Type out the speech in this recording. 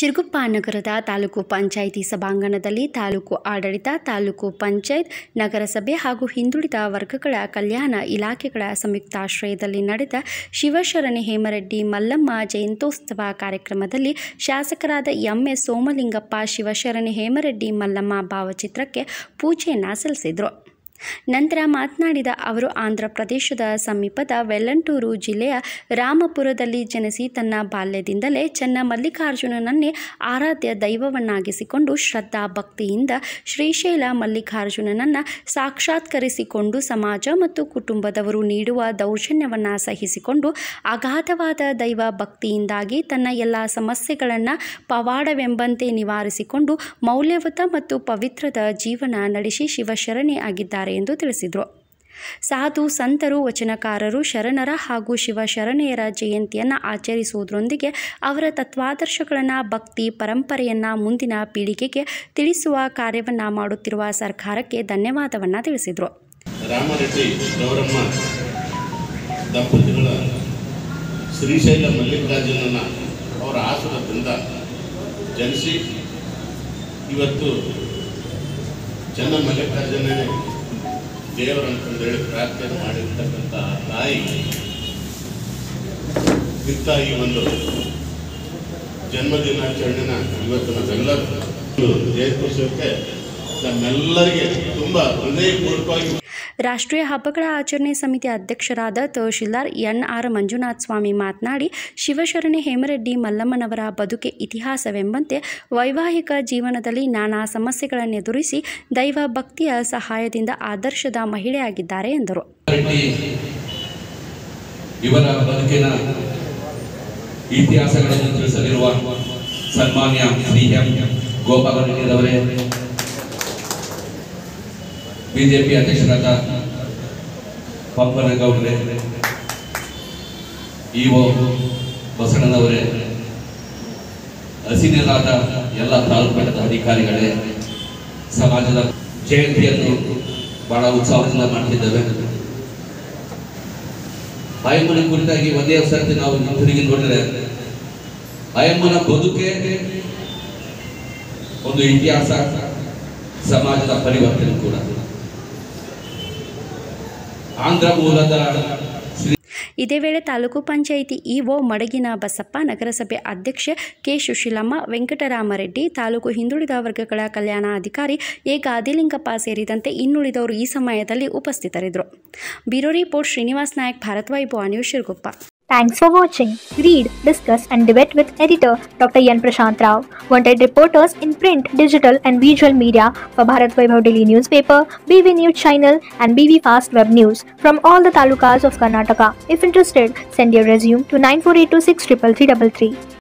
ಶಿರಗುಪ್ಪ ನಗರದ ತಾಲೂಕು ಪಂಚಾಯಿತಿ ಸಭಾಂಗಣದಲ್ಲಿ ತಾಲೂಕು ಆಡಳಿತ ತಾಲೂಕು ಪಂಚಾಯತ್ ನಗರಸಭೆ ಹಾಗೂ ಹಿಂದುಳಿದ ವರ್ಗಗಳ ಕಲ್ಯಾಣ ಇಲಾಖೆಗಳ ಸಂಯುಕ್ತಾಶ್ರಯದಲ್ಲಿ ನಡೆದ ಶಿವಶರಣೆ ಹೇಮರೆಡ್ಡಿ ಮಲ್ಲಮ್ಮ ಜಯಂತ್ಯೋತ್ಸವ ಕಾರ್ಯಕ್ರಮದಲ್ಲಿ ಶಾಸಕರಾದ ಎಂಎಸ್ ಸೋಮಲಿಂಗಪ್ಪ ಶಿವಶರಣೆ ಹೇಮರೆಡ್ಡಿ ಮಲ್ಲಮ್ಮ ಭಾವಚಿತ್ರಕ್ಕೆ ಪೂಜೆಯನ್ನು ಸಲ್ಲಿಸಿದರು ನಂತರ ಮಾತನಾಡಿದ ಅವರು ಆಂಧ್ರ ಪ್ರದೇಶದ ಸಮೀಪದ ವೆಲ್ಲಂಟೂರು ಜಿಲ್ಲೆಯ ರಾಮಪುರದಲ್ಲಿ ಜನಿಸಿ ತನ್ನ ಬಾಲ್ಯದಿಂದಲೇ ಚೆನ್ನ ಮಲ್ಲಿಕಾರ್ಜುನನನ್ನೇ ಆರಾಧ್ಯ ದೈವವನ್ನಾಗಿಸಿಕೊಂಡು ಶ್ರದ್ಧಾ ಭಕ್ತಿಯಿಂದ ಶ್ರೀಶೈಲ ಮಲ್ಲಿಕಾರ್ಜುನನನ್ನು ಸಾಕ್ಷಾತ್ಕರಿಸಿಕೊಂಡು ಸಮಾಜ ಮತ್ತು ಕುಟುಂಬದವರು ನೀಡುವ ದೌರ್ಜನ್ಯವನ್ನು ಸಹಿಸಿಕೊಂಡು ಅಗಾಧವಾದ ದೈವ ಭಕ್ತಿಯಿಂದಾಗಿ ತನ್ನ ಎಲ್ಲ ಸಮಸ್ಯೆಗಳನ್ನು ಪವಾಡವೆಂಬಂತೆ ನಿವಾರಿಸಿಕೊಂಡು ಮೌಲ್ಯಯುತ ಮತ್ತು ಪವಿತ್ರದ ಜೀವನ ನಡೆಸಿ ಶಿವಶರಣೆ ಆಗಿದ್ದಾರೆ ಎಂದು ತಿಳಿಸಿದರು ಸಾಧು ಸಂತರು ವಚನಕಾರರು ಶರಣರ ಹಾಗೂ ಶಿವಶರಣೆಯರ ಜಯಂತಿಯನ್ನು ಆಚರಿಸುವುದರೊಂದಿಗೆ ಅವರ ತತ್ವಾದರ್ಶಗಳನ್ನು ಭಕ್ತಿ ಪರಂಪರೆಯನ್ನು ಮುಂದಿನ ಪೀಳಿಗೆಗೆ ತಿಳಿಸುವ ಕಾರ್ಯವನ್ನು ಮಾಡುತ್ತಿರುವ ಸರ್ಕಾರಕ್ಕೆ ಧನ್ಯವಾದವನ್ನು ತಿಳಿಸಿದರು ರಾಮರೆಡ್ಡಿ ಗೌರಮ್ಮ ದಂಪತಿಗಳ ಶ್ರೀಶೈಲ ಮಲ್ಲಿಕಾರ್ಜುನನ ಅವರ ಆಸುರದಿಂದ ಜನಿಸಿ ಇವತ್ತು ಚೆನ್ನ ಮಲ್ಲಿಕಾರ್ಜುನನೇ ದೇವರಂತಂದೇಳಿ ಪ್ರಾರ್ಥನೆ ಮಾಡಿರ್ತಕ್ಕಂಥ ತಾಯಿ ಇಂಥ ಈ ಒಂದು ಜನ್ಮದಿನಾಚರಣೆನ ಇವತ್ತು ನಾವೆಲ್ಲರೂ ಜಯಂತ್ಯೋತ್ಸವಕ್ಕೆ ನಮ್ಮೆಲ್ಲರಿಗೆ ತುಂಬ ಹೃದಯಪೂರ್ವಕವಾಗಿ ರಾಷ್ಟ್ರೀಯ ಹಬ್ಬಗಳ ಆಚರಣೆ ಸಮಿತಿ ಅಧ್ಯಕ್ಷರಾದ ತಹಶೀಲ್ದಾರ್ ಎನ್ ಆರ್ ಮಂಜುನಾಥ್ ಸ್ವಾಮಿ ಮಾತನಾಡಿ ಶಿವಶರಣೆ ಹೇಮರೆಡ್ಡಿ ಮಲ್ಲಮ್ಮನವರ ಬದುಕೆ ಇತಿಹಾಸವೆಂಬಂತೆ ವೈವಾಹಿಕ ಜೀವನದಲ್ಲಿ ನಾನಾ ಸಮಸ್ಯೆಗಳನ್ನೆದುರಿಸಿ ದೈವ ಭಕ್ತಿಯ ಸಹಾಯದಿಂದ ಆದರ್ಶದ ಮಹಿಳೆಯಾಗಿದ್ದಾರೆ ಎಂದರು ರೆಡ್ಡಿ ಇವರ ಬದುಕಿನ ಇತಿಹಾಸಗಳನ್ನು ತಿಳಿಸಲಿರುವ ಸನ್ಮಾನ್ಯ ಶ್ರೀ ಎಂ ಗೋಪಾಲ ರೆಡ್ಡಿರವರೇ ಬಿಜೆಪಿ ಅಧ್ಯಕ್ಷರಾದ ಪಂಪನಗೌಡರೇ ಇಒ ಬಸಣ್ಣನವರೇ ಹಸಿನರಾದ ಎಲ್ಲ ತಾಲೂಕು ಮಟ್ಟದ ಅಧಿಕಾರಿಗಳೇ ಸಮಾಜದ ಜಯಂತಿಯನ್ನು ಬಹಳ ಉತ್ಸಾಹದಿಂದ ಮಾಡ್ತಿದ್ದೇವೆ ಆಯಮ್ಮನ ಕುರಿತಾಗಿ ಒಂದೇ ಸರ್ತಿ ನಾವು ತಿರುಗಿ ನೋಡಿದ್ರೆ ಆಯಮ್ಮನ ಬದುಕೆ ಒಂದು ಇತಿಹಾಸ ಸಮಾಜದ ಪರಿವರ್ತನೆ ಕೂಡ ಆಂಧ್ರ ಮೂಲದ ಶ್ರೀ ಇದೇ ವೇಳೆ ತಾಲೂಕು ಪಂಚಾಯಿತಿ ಇಒ ಮಡಗಿನ ಬಸಪ್ಪ ನಗರಸಭೆ ಅಧ್ಯಕ್ಷೆ ಕೆ ಸುಶೀಲಮ್ಮ ವೆಂಕಟರಾಮರೆಡ್ಡಿ ತಾಲೂಕು ಹಿಂದುಳಿದ ವರ್ಗಗಳ ಕಲ್ಯಾಣಾಧಿಕಾರಿ ಎ ಗಾದಿಲಿಂಗಪ್ಪ ಸೇರಿದಂತೆ ಇನ್ನುಳಿದವರು ಈ ಸಮಯದಲ್ಲಿ ಉಪಸ್ಥಿತರಿದ್ದರು bureau report Srinivas Nayak Bharat Vaibhava news Siraguppa Thanks for watching. Read, discuss, and debate with editor Dr. Yan Prashant Rao. Wanted reporters in print, digital, and visual media for Bharat Vaibhav Daily Newspaper, BV News Channel, and BV Fast Web News from all the talukas of Karnataka. If interested, send your resume to 9482633333.